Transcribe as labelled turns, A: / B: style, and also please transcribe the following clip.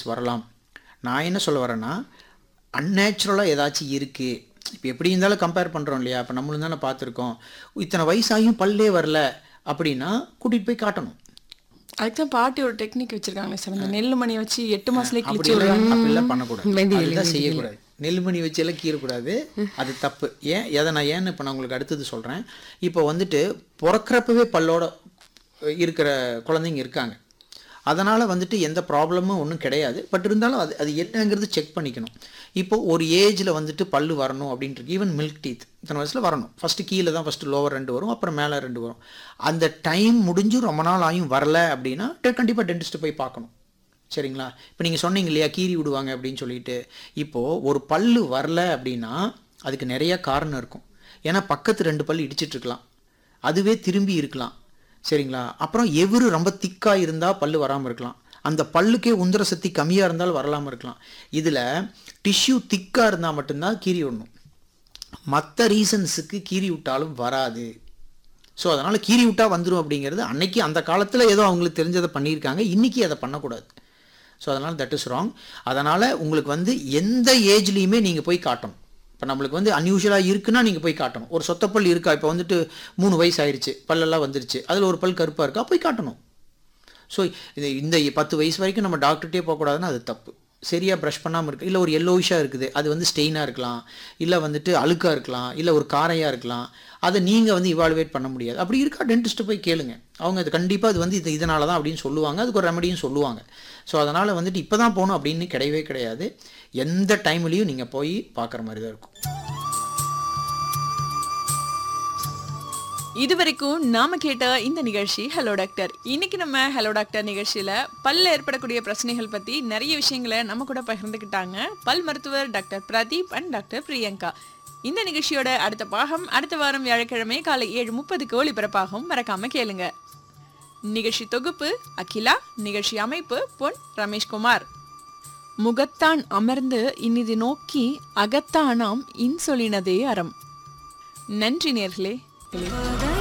A: வரலாம் நான் என்ன சொல்ல வரேன்னா அன்நேச்சுரலாக ஏதாச்சும் இருக்குது இப்போ எப்படி இருந்தாலும் கம்பேர் பண்ணுறோம் இல்லையா இப்போ நம்மளும் தானே பார்த்துருக்கோம் இத்தனை வயசாகியும் பல்லே வரல அப்படின்னா கூட்டிகிட்டு போய் காட்டணும்
B: அதுக்கு தான் பாட்டி ஒரு டெக்னிக் வச்சிருக்காங்களே சார் இந்த நெல் மணியை வச்சு எட்டு மாசத்துலயே
A: அப்படி
B: கிழிச்சு விடுவாங்க
A: அப்படிலாம் பண்ணக்கூடாது
C: வெந்நீர்,
A: அதுதான் செய்யக்கூடாது நெல்மணி வச்சு எல்லாம் கீறக்கூடாது அது தப்பு ஏன் எதை நான் ஏன்னு இப்போ நான் உங்களுக்கு அடுத்தது சொல்கிறேன் இப்போ வந்துட்டு பிறக்கிறப்பவே பல்லோட இருக்கிற குழந்தைங்க இருக்காங்க அதனால் வந்துட்டு எந்த ப்ராப்ளமும் ஒன்றும் கிடையாது பட் இருந்தாலும் அது அது என்னங்கிறது செக் பண்ணிக்கணும் இப்போ ஒரு ஏஜில் வந்துட்டு பல்லு வரணும் அப்படின்ட்டு ஈவன் மில்க் டீத் இத்தனை வயசில் வரணும் ஃபஸ்ட்டு கீழே தான் ஃபஸ்ட்டு லோவர் ரெண்டு வரும் அப்புறம் மேலே ரெண்டு வரும் அந்த டைம் முடிஞ்சு ரொம்ப நாள் ஆயும் வரல அப்படின்னா கண்டிப்பாக டென்டிஸ்ட்டு போய் பார்க்கணும் சரிங்களா இப்போ நீங்கள் சொன்னீங்க இல்லையா கீறி விடுவாங்க அப்படின்னு சொல்லிட்டு இப்போது ஒரு பல்லு வரல அப்படின்னா அதுக்கு நிறைய காரணம் இருக்கும் ஏன்னா பக்கத்து ரெண்டு பல்லு இடிச்சிட்டு இருக்கலாம் அதுவே திரும்பி இருக்கலாம் சரிங்களா அப்புறம் எவரு ரொம்ப திக்காக இருந்தால் பல்லு வராமல் இருக்கலாம் அந்த பல்லுக்கே உந்திர சக்தி கம்மியாக இருந்தாலும் வரலாமல் இருக்கலாம் இதில் டிஷ்யூ திக்காக இருந்தால் மட்டும்தான் கீறி விடணும் மற்ற ரீசன்ஸுக்கு கீறி விட்டாலும் வராது ஸோ அதனால் கீறி விட்டா வந்துடும் அப்படிங்கிறது அன்னைக்கு அந்த காலத்தில் ஏதோ அவங்களுக்கு தெரிஞ்சதை பண்ணியிருக்காங்க இன்றைக்கி அதை பண்ணக்கூடாது ஸோ அதனால் தட் இஸ் ராங் அதனால் உங்களுக்கு வந்து எந்த ஏஜ்லேயுமே நீங்கள் போய் காட்டணும் இப்போ நம்மளுக்கு வந்து அன்யூஷுவலாக இருக்குன்னா நீங்கள் போய் காட்டணும் ஒரு சொத்தப்பல் இருக்கா இப்போ வந்துட்டு மூணு வயசு ஆயிடுச்சு பல்லெல்லாம் வந்துருச்சு அதில் ஒரு பல் கருப்பாக இருக்கா போய் காட்டணும் ஸோ இது இந்த பத்து வயசு வரைக்கும் நம்ம டாக்டர்கிட்டே போகக்கூடாதுன்னா அது தப்பு சரியாக ப்ரஷ் பண்ணாமல் இருக்கு இல்லை ஒரு எல்லோயிஷாக இருக்குது அது வந்து ஸ்டெயினாக இருக்கலாம் இல்லை வந்துட்டு அழுக்காக இருக்கலாம் இல்லை ஒரு காரையாக இருக்கலாம் அதை நீங்கள் வந்து இவாலுவேட் பண்ண முடியாது அப்படி இருக்கா டென்டிஸ்ட்டு போய் கேளுங்க அவங்க அது கண்டிப்பாக அது வந்து இது இதனால தான் அப்படின்னு சொல்லுவாங்க அதுக்கு ஒரு ரெமடியும் சொல்லுவாங்க ஸோ அதனால் வந்துட்டு இப்போ தான் போகணும் அப்படின்னு கிடையவே கிடையாது எந்த டைம்லேயும் நீங்கள் போய் பார்க்குற மாதிரி தான் இருக்கும்
B: இதுவரைக்கும் நாம கேட்ட இந்த நிகழ்ச்சி ஹலோ டாக்டர் இன்னைக்கு நம்ம ஹலோ டாக்டர் நிகழ்ச்சியில பல்ல ஏற்படக்கூடிய பிரச்சனைகள் பத்தி நிறைய விஷயங்களை நம்ம கூட பகிர்ந்துக்கிட்டாங்க பல் மருத்துவர் doctor Pradeep and doctor Priyanka இந்த நிகழ்ச்சியோட அடுத்த பாகம் அடுத்த வாரம் வியாழக்கிழமை காலை ஏழு முப்பதுக்கு ஒளிபரப்பாகும் மறக்காம கேளுங்க நிகழ்ச்சி தொகுப்பு அகிலா நிகழ்ச்சி அமைப்பு பொன் ரமேஷ்குமார் முகத்தான் அமர்ந்து இனிது நோக்கி அகத்தானாம் இன்சொலினதே அறம் நன்றி நேர்களே